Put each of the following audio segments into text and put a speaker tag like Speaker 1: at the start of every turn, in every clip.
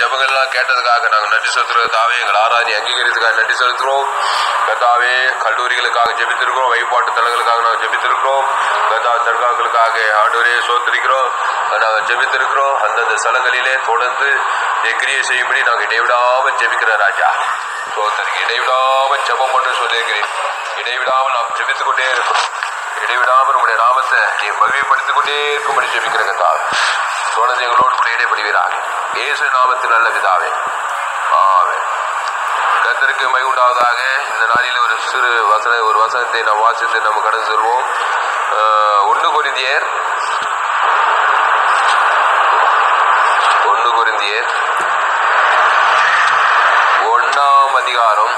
Speaker 1: ஜபங்கள் எல்லாம் கேட்டதுக்காக நாங்கள் நன்றி செலுத்துறோம் கத்தாவே எங்கள் ஆராதனை அங்கீகரித்துக்காக நன்றி செலுத்துகிறோம் கத்தாவே கல்லூரிகளுக்காக ஜெபித்திருக்கிறோம் வழிபாட்டு தலங்களுக்காக நாங்கள் ஜெபித்திருக்கிறோம் கத்தா தர்காக்களுக்காக ஆண்டவரே சோத்திருக்கிறோம் நாங்கள் ஜெபித்திருக்கிறோம் அந்தந்த ஸ்தலங்களிலே தொடர்ந்து நீர் கிரியை செய்யும்படி நாங்கள் இடைவிடாமல் ஜெபிக்கிறோம் ராஜா சோத்தருக்கு இடைவிடாமல் ஜெபம் பண்ணு சொல்லியிருக்கிறேன் இடைவிடாமல் நாம் ஜெபித்துக் கொண்டே இருக்கிறோம் இடைவிடாமல் உங்களுடைய நாமத்தை நீ மகிமைப்படுத்திக் கொண்டே இருக்கும்படி ஜெபிக்கிறேன் கத்தா தொடர்ந்து எங்களோடு கூட இடைப்படுவீராக இயேசு நாமத்தில் நல்ல பிதாவே ஆமென் கர்த்தருக்கு மகிமை உண்டாவதாக இந்த நாளில் ஒரு சிறு வசன ஒரு வசனத்தை நாம் வாசித்து நம்ம கடந்து செல்வோம் அஹ், ஒன்று கொரிந்தியர் ஒன்று கொரிந்தியர் ஒண்ணாம் அதிகாரம்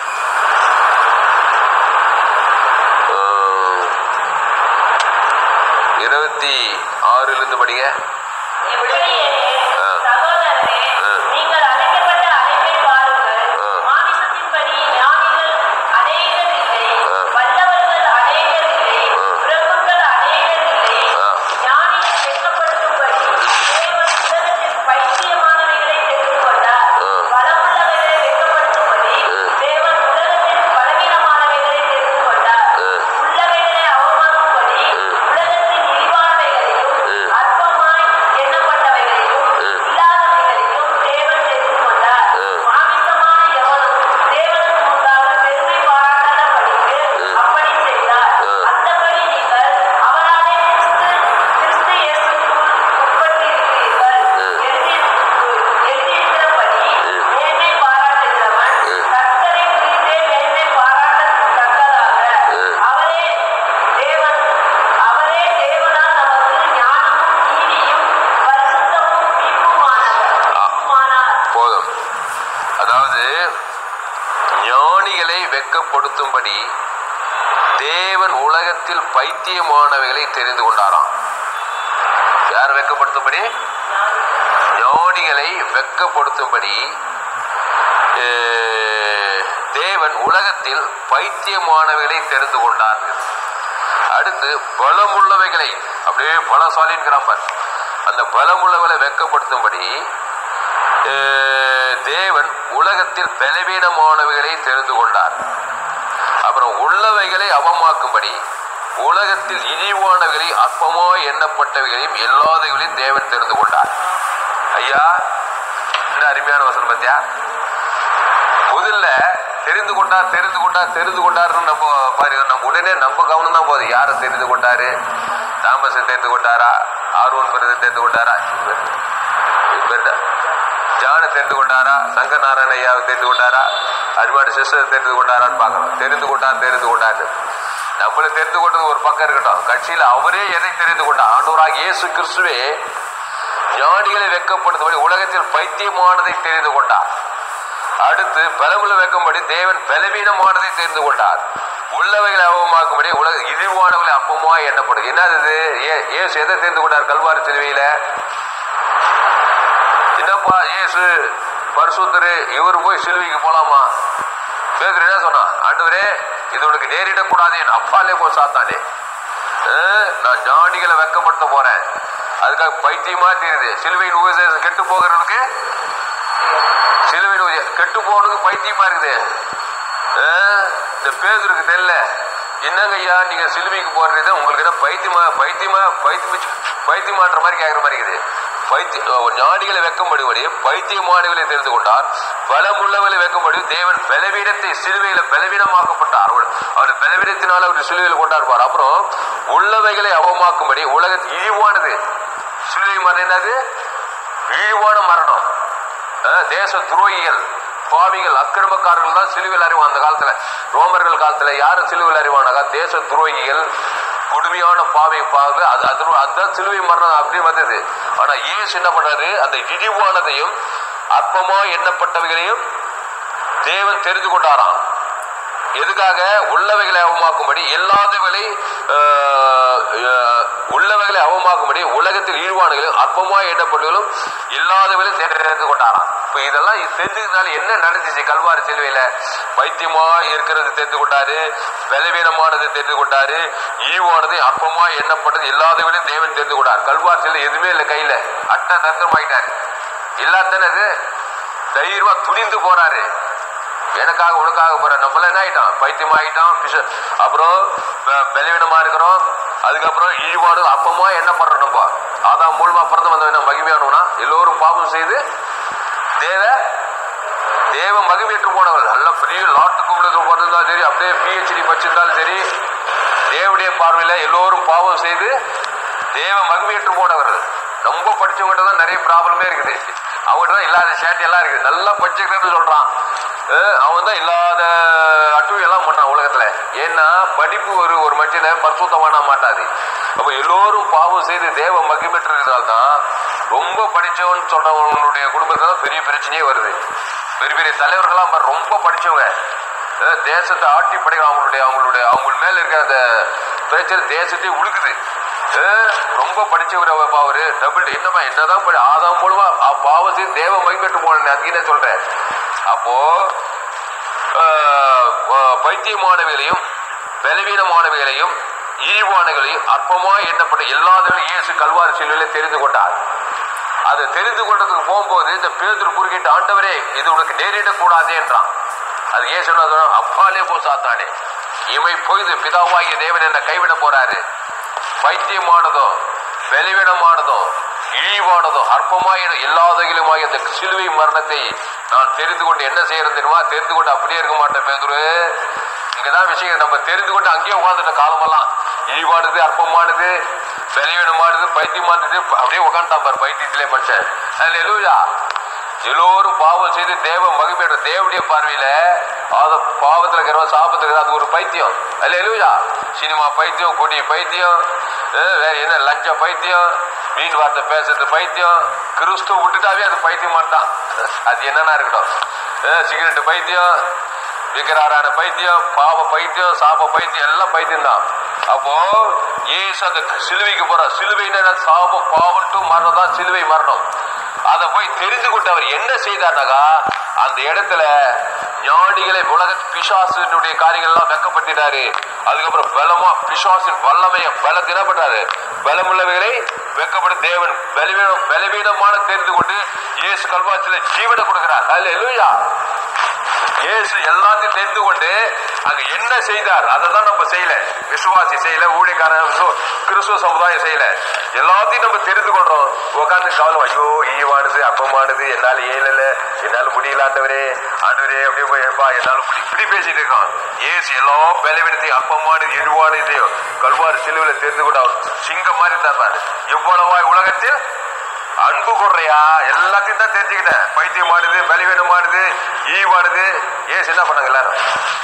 Speaker 1: அஹ், இருபத்தி ஆறிலிருந்து படிங்க
Speaker 2: இப்படியே
Speaker 1: ஆ.
Speaker 2: சகோதரரே,
Speaker 1: ஆ.
Speaker 2: நீங்கள் அழைக்கப்பட்ட அழைப்பை பாருங்கள்.
Speaker 1: ஆ.
Speaker 2: மாமிசத்தின்படி ஞானிகள் அநேகர் இல்லை.
Speaker 1: ஆ.
Speaker 2: வல்லவர்கள் அநேகர் இல்லை.
Speaker 1: ஆ.
Speaker 2: பிரபுக்கள் அநேகர் இல்லை.
Speaker 1: ஆ.
Speaker 2: ஞானிகள் வெட்கப்படுத்தும்படி தேவன் உலகத்தில் பைத்தியமானவைகளை தெரிந்து கொண்டார்.
Speaker 1: ஆ.
Speaker 2: பலமுள்ளவைகளை வெட்கப்படுத்தும்படி
Speaker 1: ஆ.
Speaker 2: தேவன் உலகத்தில் பலவீனமானவைகளை தெரிந்து கொண்டார்.
Speaker 1: ஆ.
Speaker 2: உள்ளவைகளை அவமாக்கும்படி
Speaker 1: ஆ.
Speaker 2: உலகத்தின் இழிவானவைகளையும்
Speaker 1: ஆ.
Speaker 2: அற்பமாய் எண்ணப்பட்டவைகளையும்
Speaker 1: ஆ.
Speaker 2: இல்லாதவைகளையும் தேவன் தெரிந்து கொண்டார்.
Speaker 1: ஆ.
Speaker 2: மாமிசமான எவனும் தேவனுக்கு முன்பாக பெருமை பாராட்டாதபடிக்கு
Speaker 1: ஆ.
Speaker 2: அப்படி செய்தார்.
Speaker 1: ஆ.
Speaker 2: அந்தபடி நீங்கள் அவராலே கிறிஸ்து கிறிஸ்து இயேசுவுக்குள் உட்பட்டிருக்கிறீர்கள்.
Speaker 1: ஆ.
Speaker 2: எழுதி- எழுதியிருக்கிறபடி
Speaker 1: ஆ.
Speaker 2: மேன்மை பாராட்டுகிறவன்
Speaker 1: ஆ.
Speaker 2: கர்த்தரை குறித்தே மேன்மை பாராட்டத்தக்கதாக
Speaker 1: ஆ.
Speaker 2: அவரே தேவன் அவரே தேவனால் நமக்கு ஞானமும் நீதியும் பரிசுத்தமும் மீட்புமானவர் மீட்புமானார்
Speaker 1: போதும் அதாவது ஞானிகளை வெட்கப்படுத்தும்படி தேவன் உலகத்தில் பைத்தியமானவைகளை தெரிந்து கொண்டாராம் யார் வெட்கப்படுத்தும்படி ஞானிகளை வெட்கப்படுத்தும்படி அஹ், தேவன் உலகத்தில் பைத்தியமானவைகளை தெரிந்து கொண்டார் அடுத்து பலமுள்ளவைகளை அப்படியே பலசாலின்கிறான் பார் அந்த பலமுள்ளவர்களை வெட்கப்படுத்தும்படி அஹ், தேவன் உலகத்தில் பலவீனமானவைகளை தெரிந்து கொண்டார் அப்புறம் உள்ளவைகளை அவமாக்கும்படி உலகத்தில் இழிவானவைகளை அற்பமாய் எண்ணப்பட்டவைகளையும் எல்லாதவைகளையும் தேவன் தெரிந்து கொண்டார் ஐயா என்ன அருமையான வசனம் பார்த்தியா முதல்ல தெரிந்து கொண்டார் தெரிந்து கொண்டார் தெரிந்து கொண்டாருன்னு நம்ம பாருங்க நம்ம உடனே நம்ம கவனம் தான் போகுது யாரை தெரிந்து கொண்டாரு தாமஸை தெரிந்து கொண்டாரா ஆர்வன் பிறகு தெரிந்து கொண்டாரா இவர் ஜானை தெரிந்து கொண்டாரா சங்கர் நாராயண ஐயாவை தெரிந்து கொண்டாரா அருமாடு சிஸ்டர் தெரிந்து கொண்டாரான்னு பார்க்கணும் தெரிந்து கொண்டார் தெரிந்து கொண்டாரு நம்மளை தெரிந்து கொண்டது ஒரு பக்கம் இருக்கட்டும் கட்சியில அவரே எதை தெரிந்து கொண்டார் ஆண்டவராக இயேசு கிறிஸ்துவே ஞானிகளை வெட்கப்படுத்தும்படி உலகத்தில் பைத்தியமானதை தெரிந்து கொண்டார் அடுத்து பலமுள்ள வெட்கும்படி தேவன் பலவீனமானதை தெரிந்து கொண்டார் உள்ளவைகளை அவமாக்கும்படி உலக இழிவானவர்களை அப்பமா எண்ணப்படுது என்னது இது ஏ- இயேசு எதை தெரிந்து கொண்டார் கல்வாரி சிலுவையில என்னப்பா இயேசு பரிசுத்தரு இவர் போய் சிலுவைக்கு போலாமா பேதுரு என்ன சொன்னான் ஆண்டவரே இது உனக்கு நேரிடக்கூடாது என் அப்பாலே போய் சாத்தானே அஹ், நான் ஞானிகளை வெட்கப்படுத்த போறேன் அதுக்காக பைத்தியமா தெரியுது சிலுவையின் உபதேசம் கெட்டு போகிறவனுக்கு சிலுவையின் உபதேசம் கெட்டு போகணுக்கு பைத்தியமா இருக்குது அஹ், இந்த பேதுருக்கு தெரியல என்னங்க ஐயா நீங்க சிலுவைக்கு போடுறது உங்களுக்கு என்ன பைத்தியமா பைத்தியமா பைத்தியம் பைத்தியமான்ற மாதிரி கேட்குற மாதிரி இருக்குது பைத்திய அஹ், ஞானிகளை வெக்கம்படுபடி பைத்தியமானவர்களை தெரிந்து கொண்டார் பலமுள்ளவர்களை வெக்கம்படி தேவன் பலவீனத்தை சிலுவையில பலவீனமாக்கப்பட்டார் அவர் அவர் பலவீனத்தினால் அவர் சிலுவையில் கொண்டாடுவார் அப்புறம் உள்ளவைகளை அவமாக்கும்படி உலகத்தில் இழிவானது சிலுவை மரணம் என்னது இழிவான மரணம் அஹ், தேச துரோகிகள் பாவிகள் அக்கிரமக்காரர்கள் தான் சிலுவையில் அறிவான் அந்த காலத்துல ரோமர்கள் காலத்துல யாரு சிலுவையில் அறிவானாக்கா தேச துரோகிகள் கொடுமையான பாவை பாவு அது அது அதுதான் சிலுவை மரணம் அப்படி வந்தது ஆனா இயேசு என்ன பண்றாரு அந்த இழிவானதையும் அற்பமா எண்ணப்பட்டவைகளையும் தேவன் தெரிந்து கொண்டாராம் எதுக்காக உள்ளவைகளை அவமாக்கும்படி இல்லாதவைகளை ஆஹ், ஆஹ், உள்ளவைகளை அவமாக்கும்படி உலகத்தில் ஈடுபாடுகளும் அற்பமா எண்ணப்பட்டவர்களும் இல்லாதவைகளை தெரிந்து கொண்டாராம் இப்ப இதெல்லாம் தெரிஞ்சதுனால என்ன நடந்துச்சு கல்வாரி சிலுவையில பைத்தியமா இருக்கிறது தெரிந்து கொண்டாரு பலவீனமானது தெரிந்து கொண்டாரு ஈவானது அற்பமா எண்ணப்பட்டது இல்லாதவைகளையும் தேவன் தெரிந்து கொண்டார் கல்வாரி சிலை எதுவுமே இல்லை கையில அட்ட தந்திரமாயிட்டாரு இல்லாதானே அது தைரியமா துணிந்து போறாரு எனக்காக உனக்காக போற நம்மள என்ன ஆயிட்டோம் பைத்தியம் ஆயிட்டோம் பிச- அப்புறம் ப- பலவீனமா இருக்கிறோம் அதுக்கப்புறம் இழிவாடு அப்பமா என்ன பண்றோம் நம்ம அதான் மூலமா பிறந்து வந்தவன் என்ன மகிமையானவனா எல்லோரும் பாவம் செய்து தேவ தேவ மகிமையற்று போனவர்கள் நல்ல பெரிய லாட்டு கும்பலுக்கு பிறந்திருந்தாலும் சரி அப்படியே பிஹெச்டி படிச்சிருந்தாலும் சரி தேவனுடைய பார்வையில எல்லோரும் பாவம் செய்து தேவ மகிமையற்று போனவர்கள் ரொம்ப படிச்சவங்ககிட்ட தான் நிறைய ப்ராப்ளமே இருக்குது அவங்ககிட்ட தான் இல்லாத சேட்டை எல்லாம் இருக்குது நல்லா படிச்சுக்கிறேன்னு சொல்றான் அஹ் அவன் தான் இல்லாத அட்டுவை எல்லாம் பண்றான் உலகத்துல ஏன்னா படிப்பு ஒரு ஒரு மனுஷனை பரிசுத்தமான மாட்டாது அப்ப எல்லோரும் பாவம் செய்து தேவ மகிமையற்று இருக்கிறதால்தான் ரொம்ப படிச்சவன் சொல்றவனுடைய குடும்பத்துல தான் பெரிய பிரச்சனையே வருது பெரிய பெரிய தலைவர்கள்லாம் பாரு, ரொம்ப படிச்சவங்க அஹ் தேசத்தை ஆட்டி படைக்கிற அவங்களுடைய அவங்களுடைய அவங்க மேல இருக்கிற அந்த பிரச்சனை தேசத்தை உழுக்குது அஹ் ரொம்ப படிச்சவர் அவ அவரு டபுள் என்னமா என்னதான் படி ஆதாம் மூலமா அ- பாவத்தை தேவ மகிமெட்டு போன அதுக்கு சொல்றேன் அப்போ ஆஹ், ஆஹ், பைத்தியமானவைகளையும் பலவீனமானவைகளையும் இழிவானவைகளையும் அற்பமாய் எண்ணப்பட்ட எல்லாத்தையும் இயேசு கல்வாரி சிலுவையில தெரிந்து கொண்டார் அதை தெரிந்து கொண்டதுக்கு போகும்போது இந்த பேதுரு குறுக்கிட்டு ஆண்டவரே இது உனக்கு நேரிடக்கூடாதே என்றான் அது ஏன் சொன்னது அப்பாலே போ சாத்தானே இமை பொய்து பிதாவாகிய தேவன் என்ன கைவிட போறாரு பைத்தியமானதோ பலவீனமானதோ இழிவானதோ அற்பமாய எல்லாதகிலுமாய் அந்த சிலுவை மரணத்தை நான் தெரிந்து கொண்டு என்ன செய்யறது தெரியுமா தெரிந்து கொண்டு அப்படியே இருக்க மாட்டேன் பேதுரு இங்கதான் விஷயம் நம்ம தெரிந்து கொண்டு அங்கேயே உட்காந்துட்ட காலமெல்லாம் இழிவானது அற்பமானது பலவீனமானது பைத்தியமானது அப்படியே உட்காந்துட்டான் பாரு பைத்தியத்திலே மனுஷன் அதுல எழுவா எல்லோரும் பாவம் செய்து தேவ மகிமையோட தேவனுடைய பார்வையில அது பாவத்துல இருக்கிற சாபத்துல இருக்கிற அது ஒரு பைத்தியம் அல்ல எழுவா சினிமா பைத்தியம் கொடி பைத்தியம் அஹ் வேற என்ன லஞ்ச பைத்தியம் மீன் வார்த்தை பேசுறது பைத்தியம் கிறிஸ்துவ விட்டுட்டாவே அது பைத்தியம் தான் அது என்னன்னா இருக்கட்டும் அஹ் சிகரெட் பைத்தியம் விக்கிராரான பைத்தியம் பாவ பைத்தியம் சாப பைத்தியம் எல்லாம் பைத்தியம் தான் அப்போ ஏசு அந்த சிலுவைக்கு போற சிலுவைன்னா சாபம் பாவட்டு மரணம் தான் சிலுவை மரணம் அதை போய் தெரிந்து கொண்டு அவர் என்ன செய்தார்னாக்கா அந்த இடத்துல ஞானிகளை உலக பிசாசினுடைய காரியங்கள் எல்லாம் வெக்கப்பட்டுட்டாரு அதுக்கப்புறம் பலமா பிசாசின் வல்லமைய பலத்தை என்ன பண்றாரு பலமுள்ளவைகளை வெக்கப்பட தேவன் பலவீனம் பலவீனமான தெரிந்து கொண்டு இயேசு கல்வாச்சில ஜீவனை கொடுக்கிறார் அல்ல இல்லையா இயேசு எல்லாத்தையும் தெரிந்து கொண்டு அங்க என்ன செய்தார் அதை தான் நம்ம செய்யல விசுவாசி செய்யல ஊழியக்காரன் விசு- கிறிஸ்துவ சமுதாயம் செய்யல எல்லாத்தையும் நம்ம தெரிந்து கொள்றோம் உட்கார்ந்து கவலை ஐயோ ஈவானது அப்பமானது என்னால ஏழல என்னால முடியல ஆண்டவரே ஆண்டவரே அப்படியே போய் எப்பா என்னால முடி இப்படி பேசிட்டு இருக்கோம் இயேசு எல்லா பலவீனத்தையும் அப்பமானது எழுவானதையும் கல்வாறு சிலுவில தெரிந்து கொண்டு அவர் சிங்கம் மாதிரி இருந்தார் பாரு. இவ்வளவாய் உலகத்தில் அன்பு கூடுறையா எல்லாத்தையும் தான் தெரிஞ்சுக்கிட்டேன் பைத்தியமானது பலவீனமானது ஈவானது ஏசு என்ன பண்ணாங்க எல்லாரும்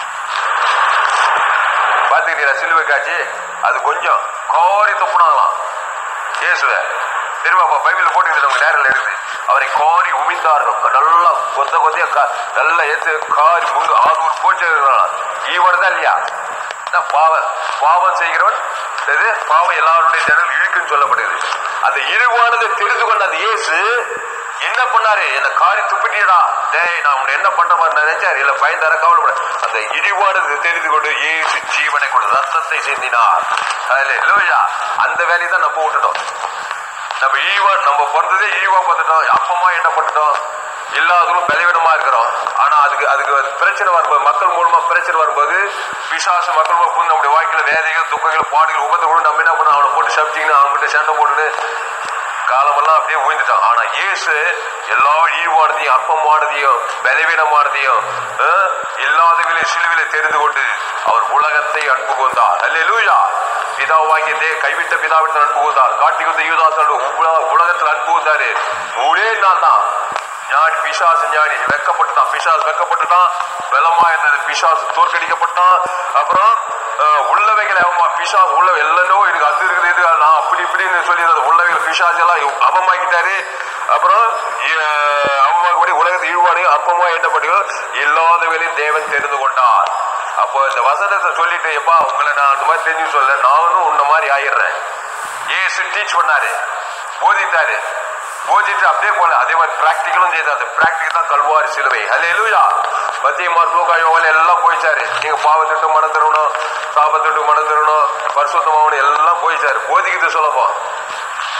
Speaker 1: பார்த்துக்கிட்டீங்களா சிலுவை காட்சி அது கொஞ்சம் கோரி துப்புனாங்களாம் இயேசுவை திரும்ப பைபிள் போட்டுக்கிட்டு நம்ம நேரில் இருக்குது அவரை கோரி உமிழ்ந்தார்கள் நல்லா கொத்த கொத்திய கா- நல்லா ஏத்து காரி முங்கு ஆறு போச்சு ஈவன் தான் இல்லையா அதான் பாவம் பாவம் செய்கிறவன் இது பாவம் எல்லாருடைய ஜனங்கள் இழுக்குன்னு சொல்லப்படுது அந்த இழிவானதை தெரிந்து கொண்ட அந்த இயேசு என்ன பண்ணாரு என்ன காரி துப்பிட்டியடா டேய் நான் உன்னை என்ன பண்ற மாதிரி நினைச்சாரு இல்ல பயந்தார கவலைப்பட அந்த இழிவானது தெரிந்து கொண்டு இயேசு ஜீவனை கொண்டு ரத்தத்தை சிந்தினார் அதுல இல்லையா அந்த வேலையை தான் நம்ம விட்டுட்டோம் நம்ம ஈவா நம்ம பிறந்ததே ஈவா பார்த்துட்டோம் அப்பமா என்ன பண்ணிட்டோம் எல்லாத்துக்கும் பலவீனமா இருக்கிறோம் ஆனா அதுக்கு அதுக்கு பிரச்சனை வரும்போது மக்கள் மூலமா பிரச்சனை வரும்போது பிசாசு மக்கள் மூலமா புகுந்து நம்முடைய வாழ்க்கையில வேதைகள் துக்கங்கள் பாடுகள் உபத்திரங்களும் நம்ம என்ன பண்ணோம் அவனை போட்டு சப்ஜிங்கன்னு அவன்கிட்ட சண்டை போட்டுன்னு காலமெல்லாம் அப்படியே உயர்ந்துட்டான் ஆனா இயேசு எல்லா ஈவானதையும் அற்பமானதையும் பலவீனமானதையும் அஹ், இல்லாதவர்களையும் சிலுவில தெரிந்து கொண்டு அவர் உலகத்தை அன்பு கொண்டார் அல்லேலூயா பிதாவாகிய தே கைவிட்ட பிதாவிடத்தில் அன்பு கொண்டார் காட்டி வந்த யூதாசோட உலகத்தில் அன்பு கொண்டாரு மூணே நாள் தான் ஞானி பிசாசு ஞானி வெக்கப்பட்டுட்டான் பிசாசு வெக்கப்பட்டுட்டான் பலமா இருந்தது பிசாசு தோற்கடிக்கப்பட்டான் அப்புறம் அஹ், உள்ளவைகளை அவமா பிசாசு உள்ள எல்லானோ இருக்கு அது இருக்குது இது நான் அப்படி இப்படின்னு சொல்லி அந்த உள்ளவைகள் பிசாசு எல்லாம் அவமாக்கிட்டாரு அப்புறம் அஹ், அவமாக்கப்படி உலகத்தை ஈழ்வாடு அப்பமா எண்ணப்படுகிறோ இல்லாதவர்களையும் தேவன் தெரிந்து கொண்டார் அப்போ இந்த வசனத்தை சொல்லிட்டு எப்பா உங்களை நான் அந்த மாதிரி தெரிஞ்சு சொல்ல நானும் உன்ன மாதிரி ஆயிடுறேன் ஏசு டீச் பண்ணாரு போதித்தாரு போதிட்டு அப்படியே போல அதே மாதிரி பிராக்டிக்கலும் செய்தாரு பிராக்டிக்கல் தான் கல்வாரி சிலுவை ஹalleluya மத்திய மார்க்லோகா யோவால எல்லாம் போயிச்சாரு நீங்க பாவத்திட்டு மனம் தரணும் சாபத்திட்டு மனம் தரணும் பரிசுத்தமாவணும் எல்லாம் போயிச்சாரு போதிக்கிறது சொல்லப்போம்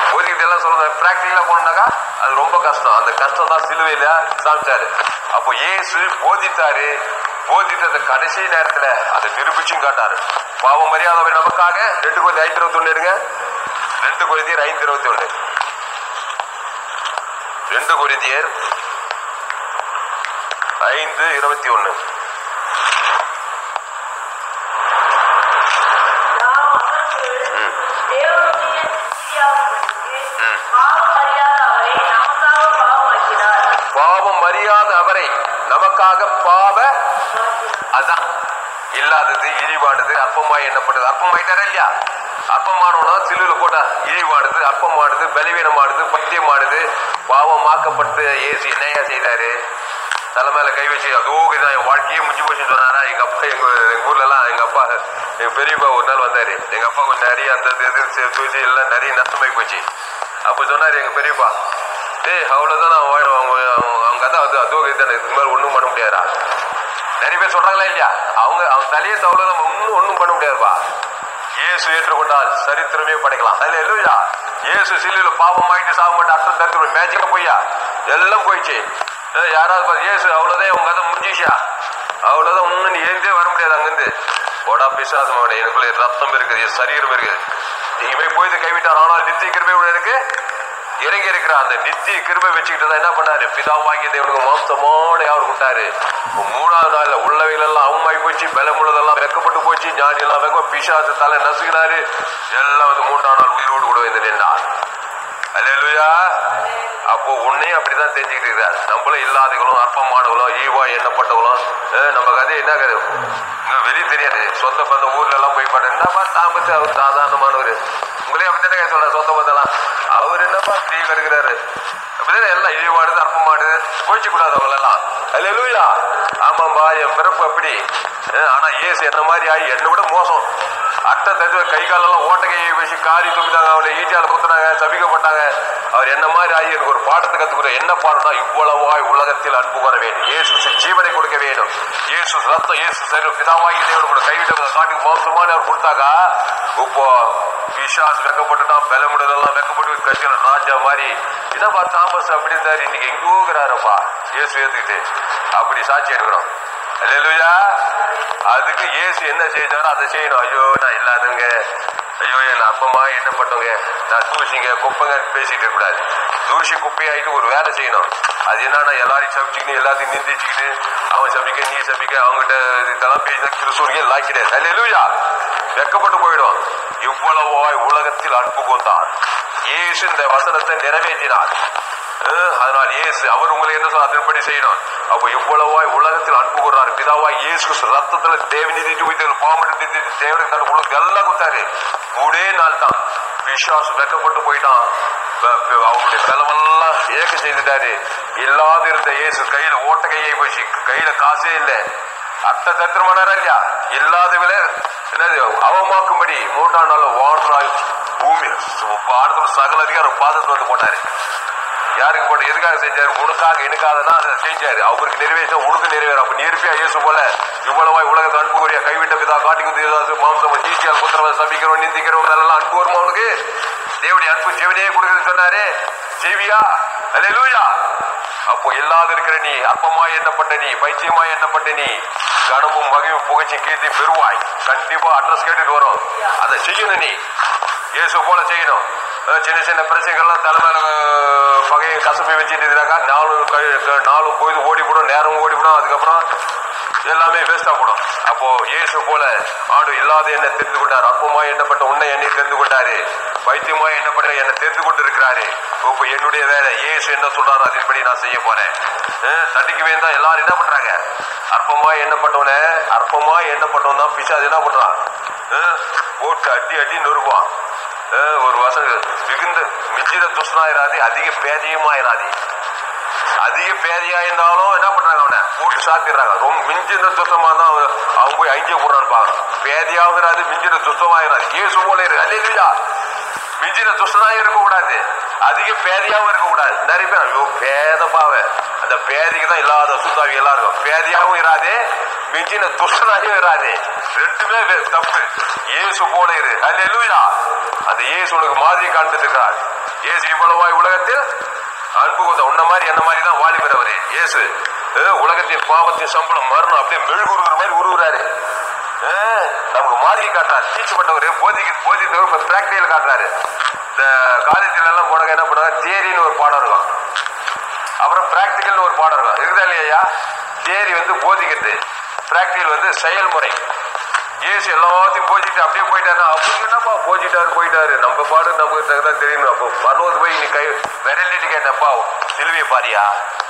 Speaker 1: ஓதிக்கிட்டு எல்லாம் சொல்றது பிராக்டிக்கலா போனாக்கா அது ரொம்ப கஷ்டம் அந்த கஷ்டம் தான் சிலுவையில சாமிச்சாரு அப்போ ஏசு போதித்தாரு போதித்தது கடைசி நேரத்துல அதை நிரூபிச்சும் காட்டாரு பாவம் மரியாதை நமக்காக ரெண்டு கோதி ஐந்து இருபத்தி ஒண்ணு எடுங்க ரெண்டு கொரிந்தியர் ஐந்து இருபத்தி ஒண்ணு ரெண்டு கொரிந்தியர் ஐந்து இருபத்தி ஒண்ணு
Speaker 2: நாம் அவருக்கு தேவனுடைய சிருஷ்டியாகும்படிக்கு பாவம் அறியாத அவரை நமக்காக பாவமாக்கினார்.
Speaker 1: பாவம் அறியாத அவரை நமக்காக பாவ அதான் இல்லாதது இழிவானது அற்பமாய் எண்ணப்பட்டது அற்பமாயிட்டாரா இல்லையா அற்பமானவனா சிலுவில போட்டா இழிவானது அற்பமானது பலவீனமானது பத்தியமானது பாவமாக்கப்பட்டு இயேசு என்னையா செய்தாரு தலை மேல கை வச்சு அதோ இதான் என் வாழ்க்கையே முடிஞ்சு போச்சுன்னு சொன்னாரா எங்க அப்பா எங்க எங்க ஊர்ல எல்லாம் எங்க அப்பா எங்க பெரியப்பா ஒரு நாள் வந்தாரு எங்க அப்பா கொஞ்சம் நிறைய அந்த இது இது தூசி எல்லாம் நிறைய நஷ்டமாகி போச்சு அப்ப சொன்னாரு எங்க பெரியப்பா டேய் அவ்வளவுதான் நான் வாழும் அவங்க அவங்க- அவங்க அதான் அது அதோ இதுதானே இதுக்கு மேல ஒண்ணும் பண்ண முடியாதா நிறைய பேர் சொல்றாங்களா இல்லையா அவங்க அவங்க தலையை தவளை நம்ம ஒன்னும் ஒண்ணும் பண்ண முடியாதுப்பா இயேசு ஏற்றுக்கொண்டால் சரித்திரமே படைக்கலாம் அல்ல இல்லையா இயேசு சில்லில பாவம் ஆயிட்டு சாக மாட்டேன் அர்த்தம் தரித்திரம் மேஜிக்க போய்யா எல்லாம் போயிடுச்சு ஏய், யாராவது பாரு, இயேசு அவ்வளவுதான் உங்க கதை முடிஞ்சிச்சா அவ்வளவுதான் ஒன்னும் நீ எழுந்தே வர முடியாது அங்கிருந்து போடா பிசாசமோட எனக்குள்ள ரத்தம் இருக்குது என் சரீரம் இருக்குது இவை போய் கைவிட்டார் ஆனால் நித்திய கிருபை எனக்கு இறங்கி இருக்கிற அந்த நித்திய கிருபை வச்சுக்கிட்டு தான் என்ன பண்ணாரு பிதாவாகிய தேவனுக்கு மாம்சமான யார் விட்டாரு மூணாவது நாள்ல உள்ளவைகள் எல்லாம் அவமாய் போச்சு பலமுள்ளதெல்லாம் வெக்கப்பட்டு போச்சு ஞானி எல்லாம் வெக்க பிசாசு தலை நசுகினாரு எல்லாம் வந்து மூன்றாம் நாள் உயிரோடு கூட வந்து நின்றார் அல்லேலூயா அப்போ உன்னையும் அப்படிதான் தெரிஞ்சுக்கிட்டு இருக்கிறார் நம்மளும் இல்லாதவங்களும் அற்பமானவங்களும் ஈவா எண்ணப்பட்டவங்களும் அஹ் நம்ம கதை என்ன கதை இங்க வெளியே தெரியாது சொந்த பந்த ஊர்ல எல்லாம் போய் பாட்டு என்னப்பா தாமத்து அவர் சாதாரணமானவர் உங்களே அப்படித்தானே சொல்ற சொந்த பந்தெல்லாம் அவர் என்னப்பா இப்படி கிடக்குறாரு அப்படிதான் எல்லாம் இழிவாடுது அற்பமாடுது கோச்சு கூடாது அவங்களெல்லாம் அல்லேலூயா ஆமாம்பா என் பிறப்பு அப்படி அஹ் ஆனா ஏசு என்ன மாதிரி ஆகி என்னை விட மோசம் அட்டை தட்டு கை காலெல்லாம் ஓட்ட கையை வச்சு காரி தும்பிட்டாங்க அவனை ஈட்டியால குத்துனாங்க சபிக்கப்பட்டாங்க அவர் என்ன மாதிரி ஆகி எனக்கு ஒரு பாடத்தை கத்துக்கிற என்ன பாடம்னா இவ்வளவாய் உலகத்தில் அன்பு கூற வேண்டும் இயேசு ஜீவனை கொடுக்க வேண்டும் இயேசு ரத்தம் இயேசு சரி பிதாவாகி தேவன் கூட கைவிட்ட காட்டி மாம்சமான அவர் கொடுத்தாக்கா இப்போ பிசாஸ் வெக்கப்பட்டுட்டான் பலமுடதெல்லாம் வெக்கப்பட்டு கட்சியில ராஜா மாதிரி என்னப்பா தாமஸ் அப்படி இருந்தாரு இன்னைக்கு எங்கோ இருக்கிறாருப்பா இயேசு ஏத்துக்கிட்டு அப்படி சாட்சி எடுக்கிறோம் அல்லேலூயா அதுக்கு இயேசு என்ன செஞ்சாரோ அதை செய்யணும் ஐயோ நான் இல்லாதவங்க ஐயோ என் அப்பமா எண்ணப்பட்டவங்க நான் தூசிங்க குப்பைங்கன்னு பேசிட்டு இருக்க கூடாது தூசி குப்பையாயிட்டு ஒரு வேலை செய்யணும் அது என்னன்னா எல்லாரையும் சபிச்சுக்கிட்டு எல்லாத்தையும் நிந்திச்சுக்கிட்டு அவன் சபிக்க நீ சபிக்க அவங்ககிட்ட இதெல்லாம் பேசினா கிறிஸ்துவனிಗೆ லாய்க்கிடாது அல்லேலூயா வெக்கப்பட்டு போயிடும் இவ்வளவாய் உலகத்தில் அன்பு கொண்டார் இயேசு இந்த வசனத்தை நிறைவேற்றினார் அஹ் அதனால் இயேசு அவர் உங்களை என்ன சொல்ல அதன்படி செய்யணும் அப்போ இவ்வளவாய் உலகத்தில் அன்பு கூறாரு பிதாவாய் இயேசு கிறிஸ்து ரத்தத்துல தேவநிதி உயிர்கள் பாவமடி தேவனுக்கு தன் உலகத்துக்கு எல்லாம் கொடுத்தாரு மூணே நாள் தான் விசுவாசம் வெக்கப்பட்டு போயிட்டான் ப- ப- அவருடைய செலவெல்லாம் ஏக்க செய்துட்டாரு இல்லாத இருந்த இயேசு கையில ஓட்ட கையை போச்சு கையில காசே இல்லை அத்தை தத்திரமானாரா இல்லையா இல்லாதவில என்னது அவமாக்கும்படி மூன்றாம் நாள் வான்றாய் பூமி வானத்துல சகல அதிகாரம் பாதத்துல வந்து போட்டாரு யாருக்கு போட்டு எதுக்காக செஞ்சாரு உனக்காக எனக்காக அதை செஞ்சாரு அவருக்கு நிறைவேற்ற உனக்கு நிறைவேறும் அப்ப நீ இருப்பியா இயேசு போல இவ்வளவாய் உலகத்தை அன்பு கூறிய கைவிட்ட பிதா காட்டி குத்து மாம்சம் சீச்சியால் குத்திரவன் சபிக்கிறவன் நிந்திக்கிறவன் எல்லாம் அன்பு வருமா அவனுக்கு தேவனுடைய அன்பு ஜெவனையே கொடுக்குறது சொன்னாரு ஜெவியா அல்லேலூயா அப்போ இல்லாத இருக்கிற நீ அற்பமா எண்ணப்பட்ட நீ பைத்தியமா எண்ணப்பட்ட நீ கனமும் மகிழும் புகழ்ச்சி கீர்த்தி பெறுவாய் கண்டிப்பா அட்ரஸ் கேட்டுட்டு வரும் அதை செய்யணும் நீ இயேசு போல செய்யணும் அஹ் சின்ன சின்ன பிரச்சனைகள்லாம் தலைமையில அஹ், பகையை கசப்பை வச்சுட்டு இருந்தாக்கா நாளும் கழி- க- நாளும் போய் ஓடி போடும் நேரம் ஓடி போடும் அதுக்கப்புறம் எல்லாமே வேஸ்டா போடும் அப்போ இயேசு போல ஆடு இல்லாத என்ன தெரிந்து கொண்டார் அற்பமா எண்ணப்பட்ட உன்னை என்னை தெரிந்து கொண்டாரு வைத்தியமா எண்ணப்பட்ட என்னை தெரிந்து கொண்டு இருக்கிறாரு இப்போ என்னுடைய வேலை இயேசு என்ன சொல்றாரு அதன்படி நான் செய்ய போறேன் அஹ் தண்டிக்கவே தான் எல்லாரும் என்ன பண்றாங்க அற்பமா எண்ணப்பட்டவன அற்பமா எண்ணப்பட்டவன் தான் பிசாது என்ன பண்றான் அஹ் போட்டு அடி அடி நொறுக்குவான் அஹ் ஒரு வசனம் மிகுந்த மிஞ்சின துஷ்ணாயிராது அதிக பேதியமாயிராது அதிக பேதியா இருந்தாலும் என்ன பண்றாங்க அவனை போட்டு சாத்திடுறாங்க ரொம்ப மிஞ்சின துஷ்டமா தான் அவன் அவன் போய் அங்கேயே போடுறான்னு பாருங்க பேதியாகிறாது மிஞ்சின துஷ்டமாயிராது இயேசு போல இருக்கு அல்லையா மிஞ்சின துஷ்டனாக இருக்கக்கூடாது அதிக பேதியாவும் இருக்கக்கூடாது நிறைய பேர் ஐயோ பேதமாவ அந்த பேதிக்கு தான் இல்லாத சுத்தாவி எல்லாம் இருக்கும் பேதியாவும் இராது மிஞ்சின துஷ்டனாகவும் இராது ரெண்டுமே வே- தப்பு இயேசு போல இரு அல்லேலூயா அந்த இயேசு உனக்கு மாதிரி காண்பித்து இருக்கிறார் இயேசு இவ்வளவாய் உலகத்தில் அன்பு கூத்த உன்ன மாதிரி என்ன மாதிரி தான் வாலிபர் அவரு இயேசு அஹ், உலகத்தின் பாவத்தின் சம்பளம் மரணம் அப்படியே மெழுகுருகிற மாதிரி உருவுறாரு அஹ், நமக்கு மாதிரி காட்டுறாரு டீச் பண்ணவர் போதிக்கு போதித்தவர் இப்ப பிராக்டிகல் காட்டுறாரு இந்த காலேஜ்ல எல்லாம் போனாங்க என்ன பண்ணாங்க தியரின்னு ஒரு பாடம் இருக்கும் அப்புறம் பிராக்டிக்கல்னு ஒரு பாடம் இருக்கும் இருக்குதா இல்லையா தியரி வந்து போதிக்கிறது பிராக்டிகல் வந்து செயல்முறை இயேசு எல்லாத்தையும் போதிட்டு அப்படியே போயிட்டாரு அப்படி என்னப்பா போதிட்டாரு போயிட்டாரு நம்ம பாடு நமக்கு தான் தெரியணும் அப்போ பரவது போய் நீ கை விரலிட்டு கேட்டப்பா சிலுவையை பாரியா